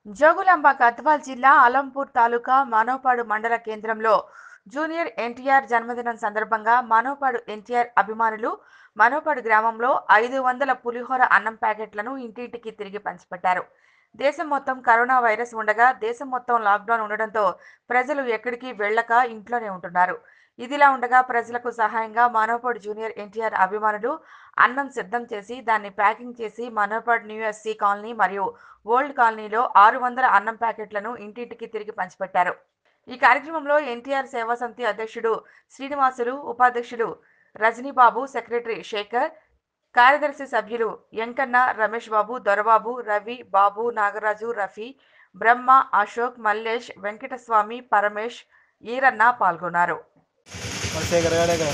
జోగులాంబ గద్వాల్ జిల్లా అలంపూర్ తాలూకా మానవపాడు మండల కేంద్రంలో జూనియర్ ఎన్టీఆర్ జన్మదినం సందర్భంగా మానవపాడు ఎన్టీఆర్ అభిమానులు మానవపాడు గ్రామంలో ఐదు వందల పులిహోర అన్నం ప్యాకెట్లను ఇంటింటికి తిరిగి పంచిపెట్టారు దేశం మొత్తం కరోనా వైరస్ ఉండగా దేశం మొత్తం లాక్డౌన్ ఉండడంతో ప్రజలు ఎక్కడికి వెళ్ళక ఇంట్లోనే ఉంటున్నారు ఇదిలా ఉండగా ప్రజలకు సహాయంగా మానవపాడు జూనియర్ ఎన్టీఆర్ అభిమానులు అన్నం సిద్ధం చేసి దాన్ని ప్యాకింగ్ చేసి మానవపాడు న్యూ ఎస్సీ కాలనీ మరియు ఓల్డ్ కాలనీలో ఆరు వందల అన్నం ప్యాకెట్లను ఇంటింటికి తిరిగి పంచిపెట్టారు ఈ కార్యక్రమంలో ఎన్టీఆర్ సేవా సమితి అధ్యక్షుడు శ్రీనివాసులు ఉపాధ్యక్షుడు రజనీబాబు సెక్రటరీ శేఖర్ కార్యదర్శి సభ్యులు ఎంకన్న రమేష్ బాబు దొరబాబు రవి బాబు నాగరాజు రఫీ బ్రహ్మ అశోక్ మల్లేష్ వెంకటస్వామి పరమేష్ ఈరన్న పాల్గొన్నారు శేఖర్ గాడే కదా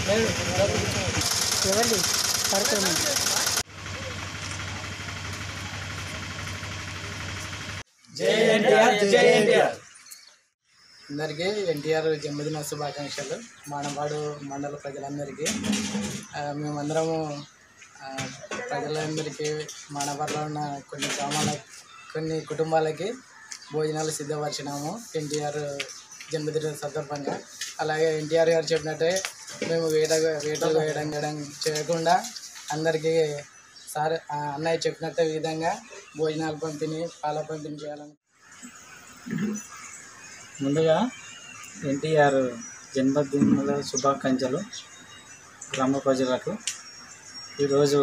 ఎవరి కార్యక్రమం అందరికీ ఎన్టీఆర్ జన్మదిన శుభాకాంక్షలు మానవాడు మండల ప్రజలందరికీ ఆ, మేమందరము ఆ, ప్రజలందరికీ మానవాడలో ఉన్న కొన్ని గ్రామాల కొన్ని కుటుంబాలకి భోజనాలు సిద్ధపరిచినాము ఎన్టీఆర్ జన్మదిన సందర్భంగా అలాగే ఎన్టీఆర్ గారు చెప్పినట్టే మేము వేట వేటలు వేయడం చేయడం చేయకుండా అందరికీ సార్ ఆ, అన్నయ్య చెప్పినట్టే విధంగా భోజనాలు పంపిణీ పాల పంపిణీ చేయాలని ముందుగా ఎన్టీఆర్ జన్మదిన శుభాకాంక్షలు గ్రామ ప్రజలకు ఈరోజు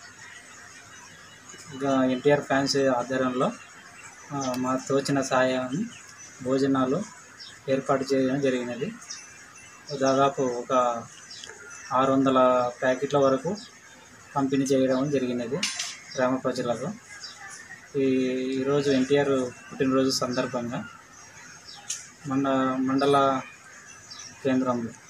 ఇంకా ఎన్టీఆర్ ఫ్యాన్స్ ఆధ్వర్యంలో ఆ, మా తోచిన సాయం భోజనాలు ఏర్పాటు చేయడం జరిగినది దాదాపు ఒక ఆరు వందల ప్యాకెట్ల వరకు పంపిణీ చేయడం జరిగినది గ్రామ ప్రజలకు ఈ ఈరోజు ఎన్టీఆర్ పుట్టినరోజు సందర్భంగా మండ మండల కేంద్రంలో